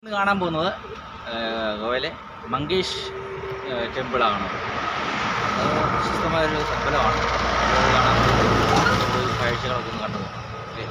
ഇന്ന് കാണാൻ പോകുന്നത് ഗോവയിലെ മങ്കേഷ് ടെമ്പിളാണ് അത് പ്രശസ്തമായൊരു അമ്പലമാണ് അത് കാണാൻ പോകുന്നത് കാഴ്ചകളൊക്കെ ഒന്ന് കണ്ടത് ഓക്കേ.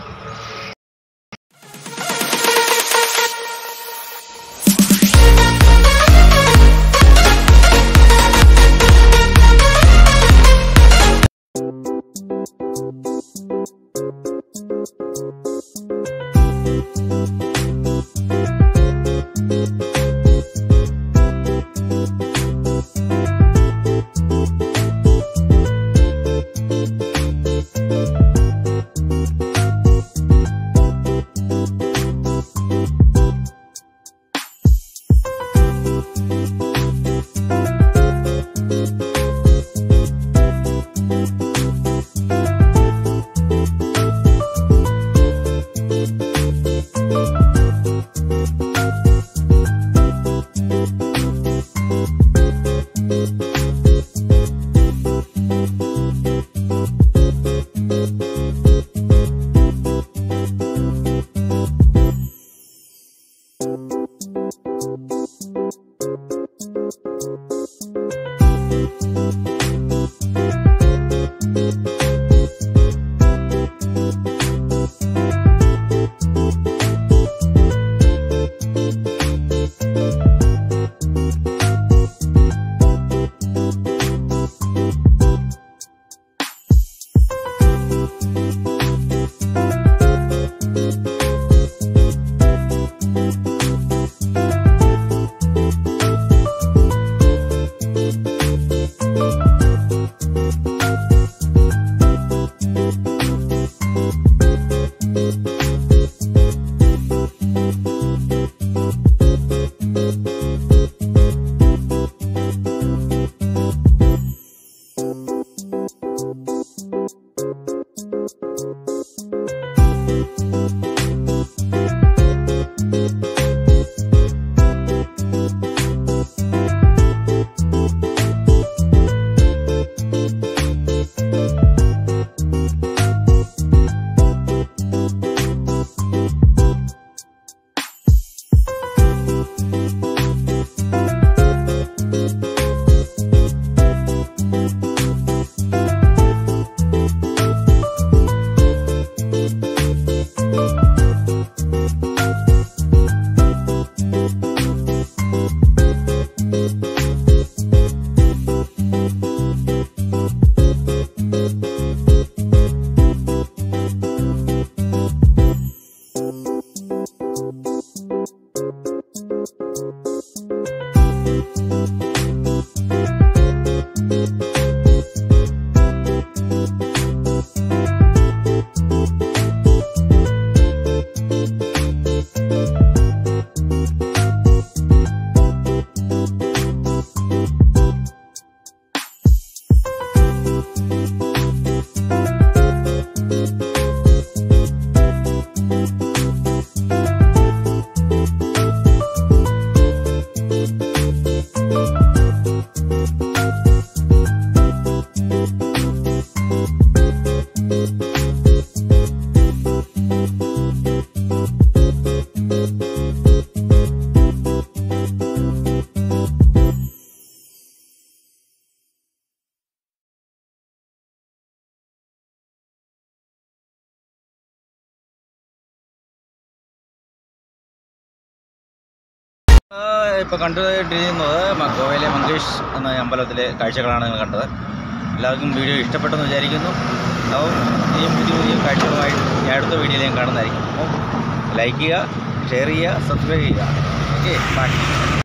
ഇപ്പോൾ കണ്ടുകൊണ്ടിരിക്കുന്നത് മ- ഗോവയിലെ മങ്കേഷ് എന്ന അമ്പലത്തിലെ കാഴ്ചകളാണ് നിങ്ങൾ കണ്ടത് എല്ലാവർക്കും വീഡിയോ ഇഷ്ടപ്പെട്ടെന്ന് വിചാരിക്കുന്നു അപ്പോൾ ഇനിയും പുതിയ പുതിയ കാഴ്ചകളുമായി ഞാൻ അടുത്ത വീഡിയോയിൽ ഞാൻ കാണുന്നതായിരിക്കും അപ്പോൾ ലൈക്ക് ചെയ്യുക ഷെയർ ചെയ്യുക സബ്സ്ക്രൈബ് ചെയ്യുക ഓക്കെ ബൈ